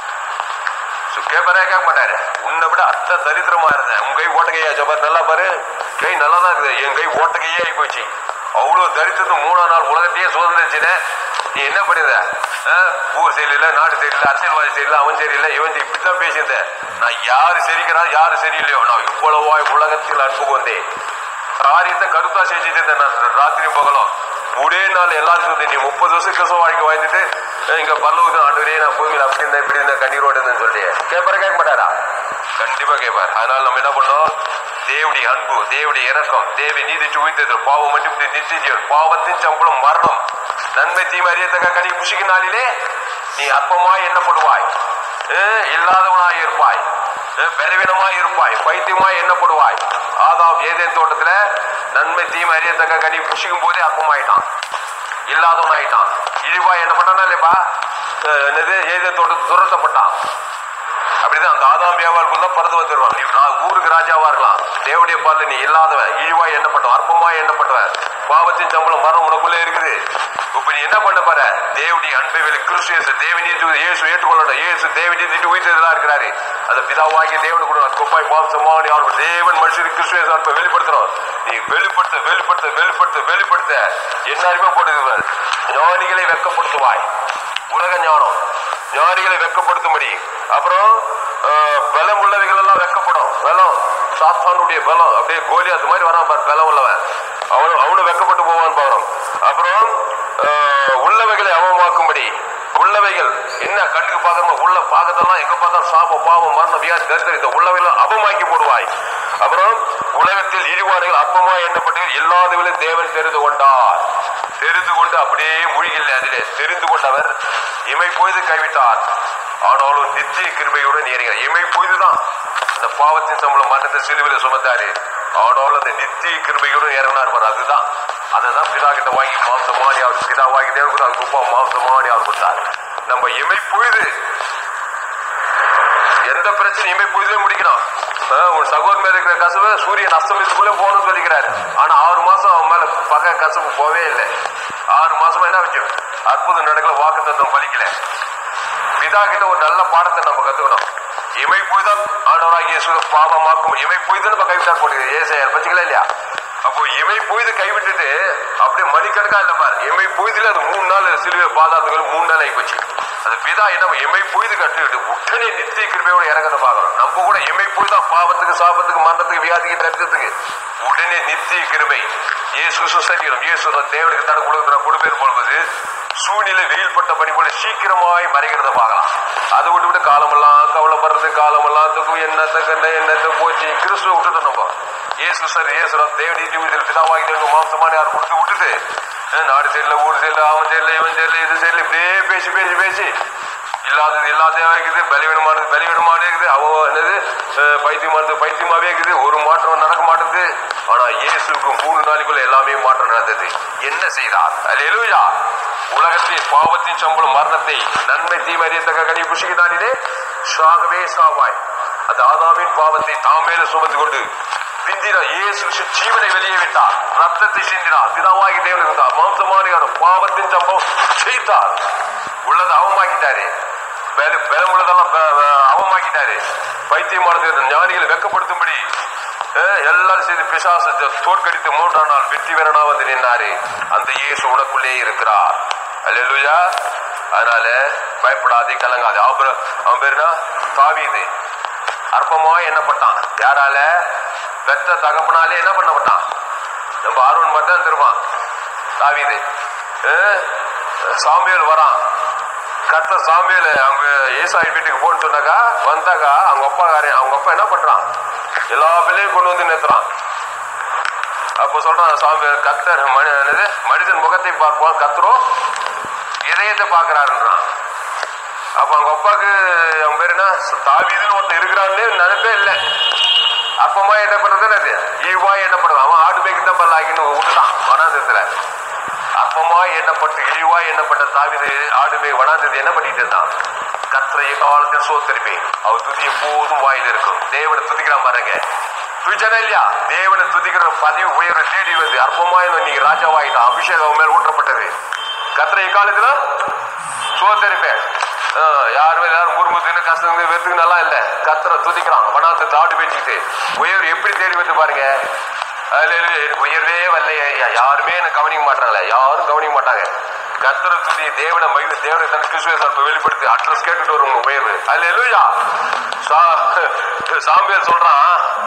Speaker 1: சு- கேட்பாரே கேட்க மாட்டாரு உன்னை விட அத்த தரித்திரமா இருந்தேன் உன் கை ஓட்டகையா ஜபார் நல்லா பாரு கை நல்லா தான் இருக்குது என் கை ஓட்டகையே ஆகி போச்சு அவ்வளவு தரித்திரத்து மூணாம் நாள் உலகத்தையே சுதந்திரிச்சுனே நீ என்ன பண்ணுத ஆ? ஊர் சரியில்லை நாடு சரியில்லை அரசியல்வாதி சரியில்லை அவன் சரியில்லை இவன் சரி- இப்படித்தான் பேசியிருந்தேன் நான் யாரு சரிக்கிறான் யாரு சரியில்லையோ நான் இவ்வளவாய் உலகத்தில் அன்பு வந்தேன் காரியத்தை கருத்தா செஞ்சுட்டு இருந்தேன் நான் ராத்திரி பகலும் ஒரே நாள் எல்லாரும் சொல்லி நீ முப்பது வருஷம் கிறிஸ்தவ வாழ்க்கை வாழ்ந்துட்டு அஹ் இங்க பல்லவுக்கு ஆண்டு நான் பூமியில் அப்படி இருந்தேன் இப்படி இருந்தேன் கண்ணீரோடு இருந்தேன்னு சொல்லி கேட்பாரு கேட்க மாட்டாரா கண்டிப்பா கேட்பார் அதனால நம்ம என்ன பண்ணோம் தேவடி அன்பு தேவடி இறக்கம் தேவி நீதி சுவித்தது பாவம் மட்டும் நித்தியம் பாவத்தின் சம்பளம் மரணம் நன்மை தீமை அறியத்தக்க கனி புஷிக்கு நாளிலே நீ அற்பமாய் எண்ணப்படுவாய் அஹ் இல்லாதவனாய் இருப்பாய் அஹ் பலவீனமாய் இருப்பாய் பைத்தியமாய் எண்ணப்படுவாய் ஆதாம் ஏதேன் தோட்டத்துல நன்மை தீமை அறியத்தக்க கனி புஷிக்கும் போதே அற்பமாயிட்டான் இல்லாதவன் ஆயிட்டான் இழிவா என்ன பண்ணானா இல்லையப்பா அஹ் என்னது ஏதேன் தோட்டத்தை துரத்தப்பட்டான் அப்படிதான் அந்த ஆதாம் வியாபாரக்குள்ள பறந்து வந்துடுவான் நீ நான் ஊருக்கு ராஜாவா இருக்கலாம் தேவடைய பால்ல நீ இல்லாதவன் இழிவாய் எண்ணப்பட்டவன் அற்பமாய் எண்ணப்பட்டவன் பாவத்தின் சம்பளம் மரம் உனக்குள்ளே இருக்குது இப்ப நீ என்ன பண்ண பாரு தேவடி அன்பை வெளி கிறிஸ்து இயேசு தேவனி இயேசு ஏற்றுக்கொள்ளணும் இயேசு தேவனி திட்டு உயிர்த்ததா இருக்கிறாரு அந்த பிதாவாகிய தேவன் கூட கொப்பாய் மாம்சமானி அவர் தேவன் மனுஷருக்கு கிறிஸ்து இயேசு அன்பை வெளிப்படுத்துறோம் நீ வெளிப்படுத்த வெளிப்படுத்த வெளிப்படுத்த வெளிப்படுத்த என்ன போடுது ஞானிகளை வெக்கப்படுத்துவாய் உலக ஞானம் ஞானிகளை வெக்கப்படுத்தும்படி அப்புறம் ஆஹ், பலம் உள்ளவைகள் எல்லாம் வெக்கப்படும் பலம் சாத்தானுடைய பலம் அப்படியே கோலியாத்து மாதிரி வரான் பாரு பலம் உள்ளவன் அவனு அவனு வெக்கப்பட்டு போவான் பாவம் அப்புறம் ஆஹ், உள்ளவைகளை அவமாக்கும்படி உள்ளவைகள் என்ன கண்ணுக்கு பார்க்கறோமோ உள்ள பார்க்கறதெல்லாம் எங்க பார்த்தாலும் சாபம் பாவம் மரணம் வியாதி தரித்திரம் இந்த உள்ளவைகளை அவமாக்கி போடுவாய் அப்புறம் உலகத்தில் இழிவாடுகள் அப்பமா எண்ணப்பட்டு எல்லாதுகளும் தேவன் தெரிந்து கொண்டார் தெரிந்து கொண்டு அப்படியே மூழ்கில்லை அதிலே தெரிந்து கொண்டவர் இமை பொய்து கைவிட்டார் ஆனாலும் நித்திய கிருபையுடன் ஏறுகிறார் இமை பொய்துதான் அந்த பாவத்தின் சம்பளம் மரணத்தை சிலுவையில் சுமந்தாரு ஆனாலும் அந்த நித்திய கிருபையுடன் இறங்கினார் பாரு அதுதான் அதுதான் பிதா கிட்ட வாங்கி மாம்சமானி அவர் பிதா வாங்கி தேவன் கூட அதுக்கு உப்பா மாம்சமானி அவர் கொடுத்தார் நம்ம இமை பொழுது எந்த பிரச்சனையுமே புரிதே முடிக்கணும் ஆஹ் உன் சகோதரன் மேல இருக்கிற கசவு சூரியன் அஸ்தமித்துக்குள்ளே போகணும்னு சொல்லிக்கிறாரு ஆனா ஆறு மாசம் அவன் மேல பகை கசவு போவே இல்லை ஆறு மாசமா என்ன வச்சு அற்புதம் நடக்கல வாக்கு தத்துவம் பலிக்கல பிதா கிட்ட ஒரு நல்ல பாடத்தை நம்ம கத்துக்கணும் இமை பொய்தான் ஆண்டவராகிய இயேசு பாவமாக்கும் இமை பொய்தான் நம்ம கைவிட்டார் போட்டுக்கிறது ஏசையார் பச்சுங்களா இல்லையா அப்போ இமை பொய்து கைவிட்டுட்டு அப்படியே மணிக்கணக்கா இல்ல பாரு இமை பொய்துல அது மூணு நாள் சிலுவை பாதாளத்துக்கு மூணு நாள் ஆகி போச்சு அந்த பிதா என்ன இமை பொய்து கட்டிவிட்டு உடனே நித்திய கிருபையோட இறங்கத பார்க்கணும் நம்ம கூட இமை பொய் தான் பாவத்துக்கு சாபத்துக்கு மரணத்துக்கு வியாதிக்கு தரித்திரத்துக்கு உடனே நித்திய கிருபை இயேசு சுசரிக்கிறோம் இயேசு தேவனுக்கு தனக்கு கொடுக்குற கொடுப்பேர் போடுவது சூழ்நிலை வெயில் பட்ட பனி போல சீக்கிரமாய் மறைகிறத பார்க்கலாம் அதை விட்டு விட்டு காலமெல்லாம் கவலைப்படுறது காலமெல்லாம் துக்கம் என்னத்தை கண்ட என்னத்தை போச்சு கிறிஸ்துவ விட்டுட்டு நம்ம இயேசு சார் இயேசுரம் தேவனி ஜீவிதத்தில் பிதாவாகி தேவங்க மாம்சமான யார் கொடுத்து விட்டுட்டு அஹ் நாடு சரியில்லை ஊர் சரியில்லை அவன் சரியில்லை இவன் சரியில்லை இது சரியில்லை இப்படியே பேசி பேசி பேசி இல்லாதது இல்லாததா இருக்குது பலிவிடமானது பலிவிடமானே இருக்குது அவ என்னது அஹ் பைத்தியமானது பைத்தியமாவே இருக்குது ஒரு மாற்றம் நடக்க மாட்டேங்குது ஆனா இயேசுக்கு மூணு நாளைக்குள்ள எல்லாமே மாற்றம் நடந்தது என்ன செய்தார் அல்லேலூயா உலகத்தின் பாவத்தின் சம்பளம் மரணத்தை நன்மை தீமை அறியத்தக்க கனி புஷிக்கினாரிலே சாகவே சாவாய் அந்த ஆதாமின் பாவத்தை தாமேல சுமந்து கொண்டு பிந்தின இயேசு ஜீவனை வெளியே விட்டார் ரத்தத்தை சிந்தினார் பிதாவாகி தேவன் இருந்தார் மாம்சமான பாவத்தின் சம்பவம் செய்தார் உள்ளதை அவமாக்கிட்டாரு பல பலம் உள்ளதெல்லாம் ப- ப- அவமாக்கிட்டாரு பைத்தியமானது ஞானிகளை வெக்கப்படுத்தும்படி அஹ், எல்லாரும் செய்து பிசாசத்தை தோற்கடித்து மூன்றாம் நாள் வெற்றி வீரனா வந்து நின்னாரு அந்த இயேசு உனக்குள்ளே இருக்கிறார் அல்லேலூயா அதனால பயப்படாதே கலங்காதே அவன் அவன் பேருனா தாவீது அற்பமா எண்ணப்பட்டான் யாரால பெத்த தகப்பனாலே என்ன பண்ணப்பட்டான் நம்ம ஆர்வன் மட்டும் தான் திருப்பான் தாவீது அஹ், சாமுவேல் வரான் கத்த சாமியில அவங்க ஏசாய் வீட்டுக்கு போன்னு சொன்னாக்கா வந்தாக்கா அவங்க அப்பா காரன் அவங்க அப்பா என்ன பண்றான் எல்லா பிள்ளையும் கொண்டு வந்து நிறுத்துறான் அப்போ சொல்றான் சாமி கத்தர் மனி என்னது மனிதன் முகத்தை பார்ப்பான் கத்தரும் இதயத்தை பாக்குறாருன்றான் அப்ப அவங்க அப்பாவுக்கு அவன் பேர் என்ன தாவீதுன்னு ஒருத்தன் இருக்கிறான்னு நினைப்பே இல்லை அப்பமா என்ன பண்றது அது ஈவா என்ன பண்றது அவன் ஆடு மேய்க்கு தான் பல்லாக்கின்னு விட்டுட்டான் வனாந்தத்துல அப்பமா எண்ணப்பட்டு இழிவா எண்ணப்பட்ட தாவிது ஆடுமே வனாந்தது என்ன பண்ணிட்டு இருந்தான் கத்திரைய காலத்தில் சோத்தரிப்பேன் அவர் துதி எப்போதும் வாயில் இருக்கும் தேவனை துதிக்கிறான் பாருங்க துதிச்சனா இல்லையா தேவனை துதிக்கிற பதவி உயர்வு தேடி வந்து அற்பமா நீங்க ராஜாவாயிட்டான் அபிஷேகம் அவன் மேல் ஊற்றப்பட்டது கத்திரைய காலத்துல சோத்தரிப்பேன் யாருமே எல்லாரும் குடும்பத்துக்கு கஷ்டம் வெறுத்துக்கு நல்லா இல்ல கத்திர துதிக்கிறான் வனாந்து தாடு பேச்சுக்கிட்டு உயர்வு எப்படி தேடி வந்து பாருங்க அதுல இல்ல, எனக்கு உயர்வே வரலையே ஐயா. யாருமே என்ன கவனிக்க மாட்டாங்களே யாரும் கவனிக்க மாட்டாங்க கத்திர துதி தேவனை மகிழ்ந்து தேவனை தன் கிறிஸ்துவ சார்பை வெளிப்படுத்தி அட்ரஸ் கேட்டுட்டு வரும் உங்க உயர்வு அதுல இல்லையா சாம்பியல் சொல்றான்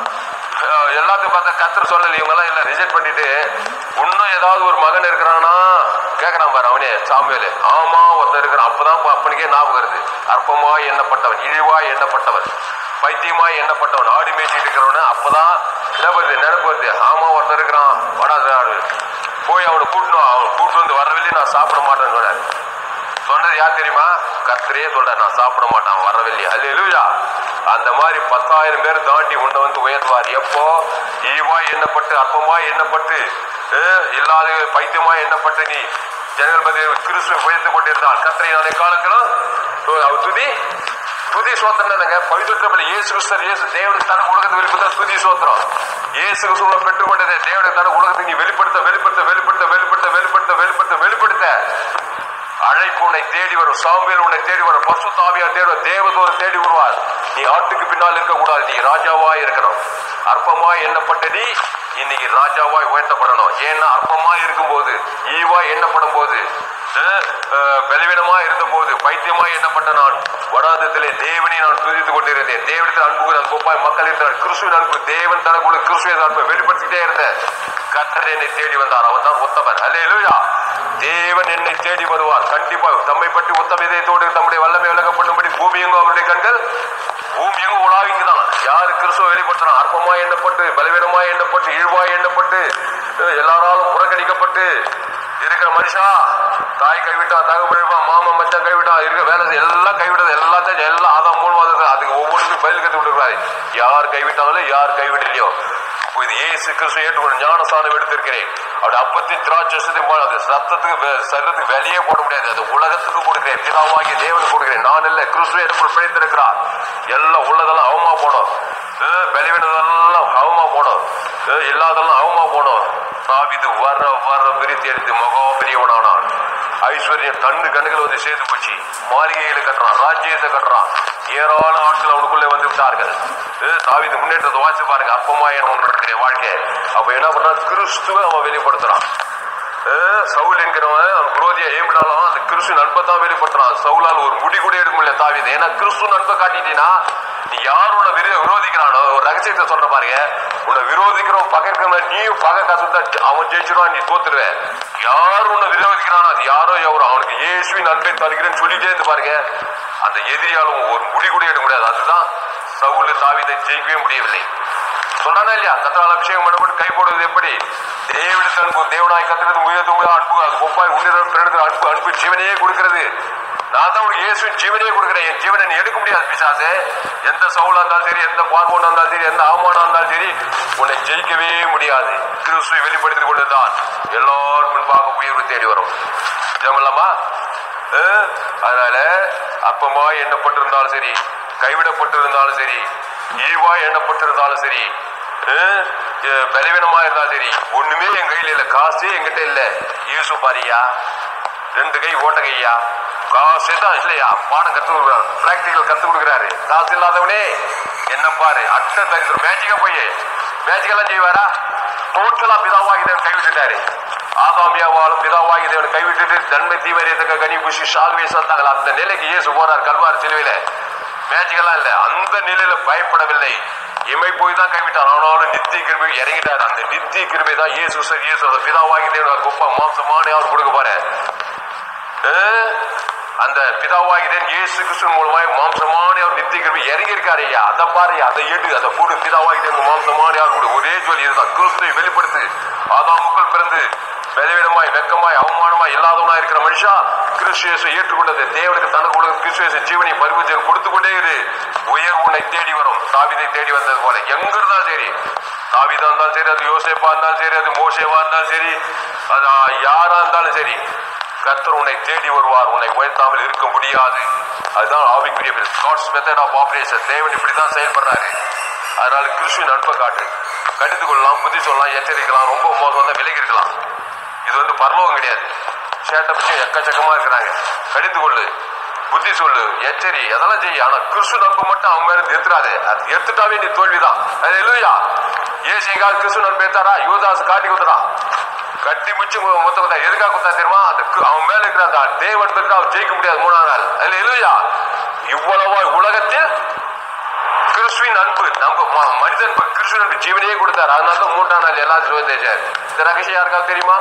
Speaker 1: அஹ், எல்லாத்தையும் பார்த்தா கத்திர சொல்லல இவங்க எல்லாம் இல்ல ரிஜெக்ட் பண்ணிட்டு இன்னும் ஏதாவது ஒரு மகன் இருக்கிறானா கேக்குறான் பாரு அவனே சாமுவேலு ஆமா ஒருத்தன் இருக்கிறான் அப்பதான் அப்ப- அப்பனுக்கே ஞாபகம் வருது அற்பமா எண்ணப்பட்டவன் இழிவா எண்ணப்பட்டவன் பைத்தியமா எண்ணப்பட்டவன் ஆடி மேய்ச்சிட்டு இருக்கிறவன அப்பதான் நினைப்பு வருது, நினைப்பு வருது ஆமா ஒருத்தன் இருக்கிறான் வடாது ஆடு போய் அவனை கூட்டணும் அவன் கூட்டு வந்து வரவில்லை நான் சாப்பிட மாட்டேன்னு சொன்னார் சொன்னது யார் தெரியுமா கர்த்தரே சொல்ற நான் சாப்பிட மாட்டான் வரவில்லை அல்லேலூயா அந்த மாதிரி பத்தாயிரம் பேர் தாண்டி உன்னை வந்து உயர்த்துவார் எப்போ ஈவா எண்ணப்பட்டு அற்பமா எண்ணப்பட்டு அஹ், இல்லாத பைத்தியமா எண்ணப்பட்ட நீ ஜனங்கள் மத்திய கிறிஸ்துவை உயர்த்து கொண்டிருந்தால் கத்திரை நாளை காலத்திலும் அவர் துதி துதி சோத்திரம் தானங்க பவித்திரப்பள்ளி இயேசு கிறிஸ்தர் இயேசு தேவனுக்கு தானே உலகத்தை வெளிப்படுத்த துதி சோத்திரம் இயேசு கிறிஸ்துவ பெற்றுக்கொண்டதே தேவனுக்கு தானே உலகத்தை நீ வெளிப்படுத்த வெளிப்படுத்த வெளிப்படுத்த வெளிப்படுத்த வெளிப்படுத்த வெளிப்படுத்த வெளிப்படுத்த அழைப்பு உன்னை தேடி வரும் சாமியல் உன்னை தேடி வரும் பசு தாவியா தேடி வரும் தேவதோர் தேடி வருவார் நீ ஆட்டுக்கு பின்னால் இருக்கக்கூடாது நீ ராஜாவாய் இருக்கணும் அற்பமாய் எண்ணப்பட்ட நீ இன்னைக்கு ராஜாவாய் உயர்த்தப்படணும் ஏன்னா அற்பமாய் இருக்கும்போது ஈவாய் எண்ணப்படும் போது அஹ், அஹ், பலவீனமா இருந்த போது பைத்தியமா எண்ணப்பட்ட நான் வடாதத்திலே தேவனை நான் துதித்து கொண்டிருந்தேன் தேவனத்தில் அன்பு நான் கோப்பாய் மக்கள் இருந்தார் கிறிஸ்துவின் அன்பு தேவன் தனக்குள்ள கிறிஸ்துவின் அன்பை வெளிப்படுத்திட்டே இருந்தேன் கர்த்தர் என்னை தேடி வந்தார் அவன் தான் உத்தமன் அல்லேலூயா தேவன் என்னை தேடி வருவார் கண்டிப்பா தம்மை பற்றி உத்தம இதயத்தோடு தம்முடைய வல்லமை விளங்கப்படும்படி பூமி எங்கும் அவருடைய கண்கள் பூமி எங்கும் உலாவிங்க தான் யாரு கிறிஸ்துவ வெளிப்படுத்தினா அற்பமா எண்ணப்பட்டு பலவீனமா எண்ணப்பட்டு இழிவாய் எண்ணப்பட்டு அஹ், எல்லாராலும் புறக்கணிக்கப்பட்டு இருக்கிற மனுஷா தாய் கைவிட்டா தகவல் மாமன் மச்சான் கைவிட்டா இருக்க வேலை செய்ய எல்லாம் கைவிடுறது எல்லாத்தையும் எல்லாம் ஆதாம் மூலமா வந்தது. அதுக்கு ஒவ்வொன்றுக்கும் பதில் கத்து விட்டுருக்காரு யார் கைவிட்டாங்களோ யார் கைவிடலையோ இப்போ இது ஏசு கிறிஸ்து ஏற்றுக்கொண்டு ஞானசானம் எடுத்திருக்கிறேன் அப்படி அப்பத்தின் திராட்சத்தையும் போல அது சத்தத்துக்கு வே- சரீரத்துக்கு வெளியே போட முடியாது அது உலகத்துக்கு கொடுக்கிறேன் பிதாவாகி தேவனுக்கு கொடுக்கிறேன் நான் இல்ல கிறிஸ்து எனக்குள் பிழைத்திருக்கிறார் எல்லாம் உள்ளதெல்லாம் அவமா போடும் அஹ் பலவீனதெல்லாம் அவமா போடும் அஹ் இல்லாதெல்லாம் அவமா போடும் தாவிது வர வர விரித்தி எடுத்து மகா பெரியவனானான் ஐஸ்வர்யம் கண்ணு கண்ணுகள் வந்து சேர்த்து போச்சு மாளிகைகளை கட்டுறான் ராஜ்யத்தை கட்டுறான் ஏராள ஆட்கள் அவனுக்குள்ளே வந்து விட்டார்கள் அஹ் தாவீது முன்னேற்றத்தை வாசி பாருங்க அப்பமா என்னுடைய வாழ்க்கை அப்ப என்ன பண்றான் கிறிஸ்துவ அவன் வெளிப்படுத்துறான் அஹ் சவுல் என்கிறவன் அவன் குரோதியா ஏமிடாலும் அந்த கிறிஸ்து நண்பை தான் வெளிப்படுத்துறான் சவுலால் ஒரு முடி கூட எடுக்க முடியல தாவிது ஏன்னா கிறிஸ்து நண்பை காட்டிட்டீங்கன்னா நீ யார் உன்னை விரோ விரோதிக்கிறானோ ஒரு ரகசியத்தை சொல்ற பாருங்க உன்னை விரோதிக்கிறவன் பகைக்கிறவன் நீயும் பகை கசுத்தா அவன் ஜெயிச்சிருவான் நீ தோத்துருவ யார் உன்னை விரோதிக்கிறானோ அது யாரோ எவரோ அவனுக்கு இயேசுவின் அன்பை தருகிறேன்னு சொல்லிட்டே இருந்து பாருங்க அந்த எதிரியாலும் ஒரு முடி கூட எடுக்க முடியாது அதுதான் சவுல் தாவிதை ஜெயிக்கவே முடியவில்லை சொல்றானா இல்லையா கத்தால் அபிஷேகம் பண்ணப்பட்டு கை போடுவது எப்படி தேவனுக்கு அன்பு தேவனாய் கத்துறது முயற்சி அன்பு அது ஒப்பாய் உன்னிடம் பிறகு அன்பு அன்பு ஜீவனையே கொடுக்கிறது நான் தான் உனக்கு இயேசுவின் ஜீவனையே கொடுக்கிறேன் என் ஜீவனை நீ எடுக்க முடியாது பிசாசே எந்த சவுலா இருந்தாலும் சரி எந்த பார்வோனா இருந்தாலும் சரி எந்த அவமானம் இருந்தாலும் சரி உன்னை ஜெயிக்கவே முடியாது கிறிஸ்துவை வெளிப்படுத்திக் கொண்டுதான் எல்லாரும் முன்பாக உயர்வு தேடி வரும் ஜெபம்லாமா அஹ், அதனால அப்பமா எண்ணப்பட்டிருந்தாலும் சரி கைவிடப்பட்டிருந்தாலும் சரி ஈவா எண்ணப்பட்டிருந்தாலும் சரி அஹ், அஹ், பலவீனமா இருந்தாலும் சரி ஒண்ணுமே என் கையில இல்ல காசே என்கிட்ட இல்ல இயேசு பாரியா ரெண்டு கை ஓட்ட கையா காசே தான் இல்லையா பாடம் கத்து கொடுக்குறாரு பிராக்டிக்கல் கத்து கொடுக்குறாரு காசு இல்லாதவனே என்ன பாரு அட்ட தரிசனம் மேஜிக்கா போய் மேஜிக்கெல்லாம் செய்வாரா டோட்டலா பிதாவாகி தேவன் கைவிட்டுட்டாரு ஆதாமியாவாலும் பிதாவாகி தேவன் கைவிட்டுட்டு நன்மை தீவரியத்துக்கு கனி புஷி ஷால்வே சொல்லிட்டாங்களா அந்த நிலைக்கு இயேசு போறார் கல்வார் சிலுவையில மேஜிக்கெல்லாம் இல்ல அந்த நிலையில பயப்படவில்லை இமை போய் தான் கைவிட்டார் ஆனாலும் நித்திய கிருபை இறங்கிட்டார் அந்த நித்திய கிருபை தான் இயேசு சார் இயேசு பிதாவாகி தேவன் குப்பா மாம்சமான அவர் கொடுக்க போறேன் அஹ், அந்த பிதாவாகிறேன் இயேசு கிறிஸ்துவின் மூலமாய் மாம்சமான அவர் நித்திய கிருபை இறங்கி இருக்காரு ஐயா அதை பாரு அதை எடு அதை போடு பிதாவாகிறேன் மாம்சமான அவர் கொடு ஒரே சொல்லி இதுதான் கிறிஸ்துவை வெளிப்படுத்து ஆதாமுக்குள் பிறந்து பலவீனமாய் வெக்கமாய் அவமானமாய் இல்லாதவனா இருக்கிற மனுஷா கிறிஸ்துவேசை ஏற்றுக்கொண்டது தேவனுக்கு தனக்கு உலக கிறிஸ்துவேச ஜீவனை பரிபூஜனை கொடுத்து கொண்டே இரு உயர் உன்னை தேடி வரும் தாவிதை தேடி வந்தது போல எங்க இருந்தாலும் சரி தாவிதா இருந்தாலும் சரி அது யோசேப்பா இருந்தாலும் சரி அது மோசேவா இருந்தாலும் சரி அது யாரா இருந்தாலும் சரி கர்த்தர் உன்னை தேடி வருவார் உன்னை உயர்த்தாமல் இருக்க முடியாது அதுதான் ஆவிக்குரிய காட்ஸ் மெத்தட் ஆஃப் ஆபரேஷன் தேவன் இப்படிதான் செயல்படுறாரு அதனால கிறிஸ்துவின் அன்பை காட்டு கடித்து கொள்ளலாம் புத்தி சொல்லலாம் எச்சரிக்கலாம் ரொம்ப மோசம் வந்தா விலகி இருக்கலாம் இது வந்து பரலோகம் கிடையாது சேட்டை பற்றி எக்கச்சக்கமா இருக்கிறாங்க கடித்து கொள்ளு புத்தி சொல்லு எச்சரி அதெல்லாம் செய்ய ஆனா கிறிஸ்து நட்பு மட்டும் அவங்க மேல எடுத்துடாது அது எடுத்துட்டாவே நீ தோல்விதான் அது இல்லையா ஏசு எங்காவது கிறிஸ்து நட்பு எடுத்தாரா யுவதாஸ் காட்டி கொடுத்துடா கட்டி முச்சு மொத்த கொடுத்தா எதுக்காக கொடுத்தா தெரியுமா அந்த கு- அவன் மேல இருக்கிற அந்த தேவன் பெற்று அவன் ஜெயிக்க முடியாது மூணாவது நாள் அதுல இல்லையா இவ்வளவா உலகத்தில் கிறிஸ்துவின் அன்பு நம்ம ம- மனிதன் அன்பு கிறிஸ்துவின் அன்பு ஜீவனையே கொடுத்தாரு அதனால தான் மூன்றாம் நாள் எல்லாரும் சுதந்திரிச்சார் இந்த ரகசியம் யாருக்காவது தெரியுமா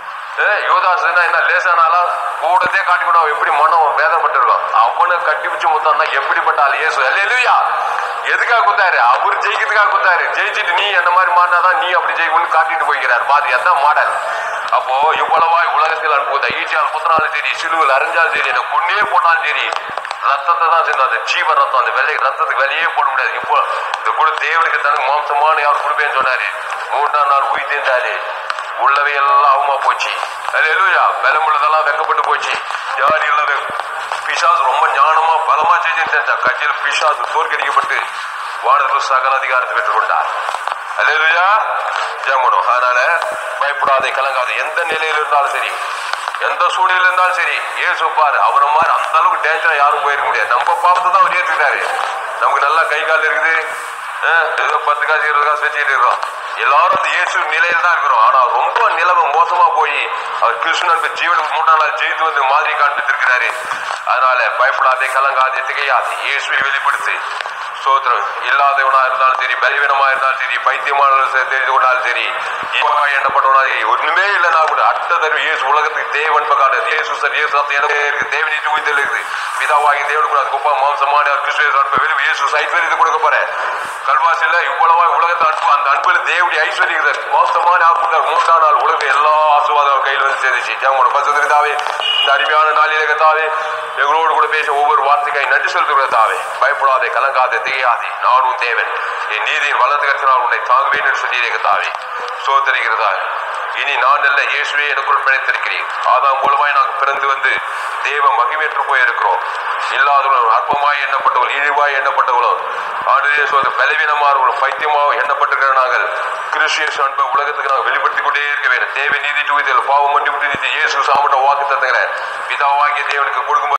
Speaker 1: ஏ யோதாசுனா என்ன லேசானாலும் கூடதே காட்டி அவன் எப்படி மனம் வேதப்பட்டிருக்கும் அவனை கட்டி பிடிச்சு முத்தான்னா எப்படிப்பட்ட ஆள் இயேசு இல்லையா எதுக்காக குத்தாரு அவர் ஜெயிக்கிறதுக்காக குத்தாரு ஜெயிச்சிட்டு நீ என்ன மாதிரி மாறினாதான் நீ அப்படி ஜெயிக்கணும்னு காட்டிட்டு போய்க்கிறார் பாதி அதான் மாடல் அப்போ இவ்வளவாய் உலகத்தில் அனுப்புவத ஈட்டியால் குத்தினாலும் சரி சிலுவில் அறிஞ்சாலும் சரி என்ன கொன்னே போட்டாலும் சரி ரத்தத்தை தான் சேர்ந்து அந்த ஜீவ ரத்தம் அந்த வெள்ளை ரத்தத்துக்கு வெளியே போட முடியாது இப்போ இந்த கூட தேவனுக்கு தனக்கு மாம்சமான யார் கொடுப்பேன்னு சொன்னாரு மூன்றாம் நாள் உயிர் தேர்ந்தாரு உள்ளவே எல்லாம் அவமா போச்சு அது எழுயா பலம் உள்ளதெல்லாம் வெக்கப்பட்டு போச்சு யார் இல்லது பிசாசு ரொம்ப ஞானமா பலமா செஞ்சுன்னு தெரிஞ்சா கட்சியில் பிசாசு தோற்கடிக்கப்பட்டு வானத்தில் சகல அதிகாரத்தை பெற்றுக்கொண்டார் அல்லேலூயா ஜெபணும் அதனால பயப்படாதே கலங்காதே எந்த நிலையில இருந்தாலும் சரி எந்த சூழ்நிலையில இருந்தாலும் சரி ஏசு பாரு அவரை மாதிரி அந்த அளவுக்கு டேஞ்சரா யாரும் போயிருக்க முடியாது நம்ம பாவத்தை தான் அவர் ஏத்துக்கிட்டாரு நமக்கு நல்லா கை கால் இருக்குது அஹ், ஏதோ பத்து காசு இருபது காசு வச்சுக்கிட்டு இருக்கிறோம் எல்லாரும் அந்த இயேசு நிலையில தான் இருக்கிறோம் ஆனா ரொம்ப நிலைமை மோசமா போய் அவர் கிருஷ்ணனுக்கு ஜீவனுக்கு மூணாம் நாள் ஜெயித்து வந்து மாதிரி காண்பித்து இருக்கிறாரு அதனால பயப்படாதே கலங்காதே திகையாதே இயேசுவை வெளிப்படுத்து சோத்திரம் இல்லாதவனா இருந்தாலும் சரி பலவீனமா இருந்தாலும் சரி பைத்தியமான தெரிந்து கொண்டாலும் சரி இவனா எண்ணப்பட்டவனா சரி ஒண்ணுமே இல்லைனா கூட அட்ட தருவ இயேசு உலகத்துக்கு தேவன் பக்காடு இயேசு சார் இயேசு சார் எனக்கு இருக்கு தேவனீட்டு உயிர்த்தல் இருக்குது பிதாவாகி தேவன் கூட அது குப்பா மாம்சமான அவர் கிறிஸ்துவ அன்பு வெளியே இயேசு ஐஸ்வர்யத்தை கொடுக்க போறேன் கல்வாசில இவ்வளவா உலகத்தை அன்பு அந்த அன்புல தேவடி ஐஸ்வர்யம் மோசமான ஆள் கொடுத்தார் மூன்றாம் நாள் உலக எல்லா ஆசுவாதம் அவர் கையில் வந்து சேர்ந்துச்சு ஜாமோட பசுதாவே இந்த அருமையான நாளிலே கத்தாவே எங்களோடு கூட பேச ஒவ்வொரு வார்த்தைக்காய் நன்றி செலுத்துகிற தாவே பயப்படாதே கலங்காதே திகையாதே நானும் தேவன் என் நீதியின் வளர்ந்து கற்றினால் உன்னை தாங்குவேன் என்று சொல்லியிருக்க தாவே சோதரிகிறதா இனி நான் அல்ல இயேசுவே எனக்குள் பிழைத்திருக்கிறேன் ஆதாம் மூலமாய் நாங்கள் பிறந்து வந்து தேவ மகிமேற்று போயிருக்கிறோம் இல்லாதவர்களும் அற்பமாய் எண்ணப்பட்டவர்கள் இழிவாய் எண்ணப்பட்டவர்களும் ஆண்டு சொல்ற பலவீனமானவர்களும் பைத்தியமாக எண்ணப்பட்டிருக்கிற நாங்கள் கிறிஸ்டியஸ் அன்பை உலகத்துக்கு நாங்கள் வெளிப்படுத்திக் கொண்டே இருக்க வேண்டும் தேவ நீதி தூய்தல் பாவம் மண்டி விட்டு இயேசு சாமட்ட வாக்கு தந்துகிறேன் பிதாவாகிய தேவனுக்கு கொடுக்கும்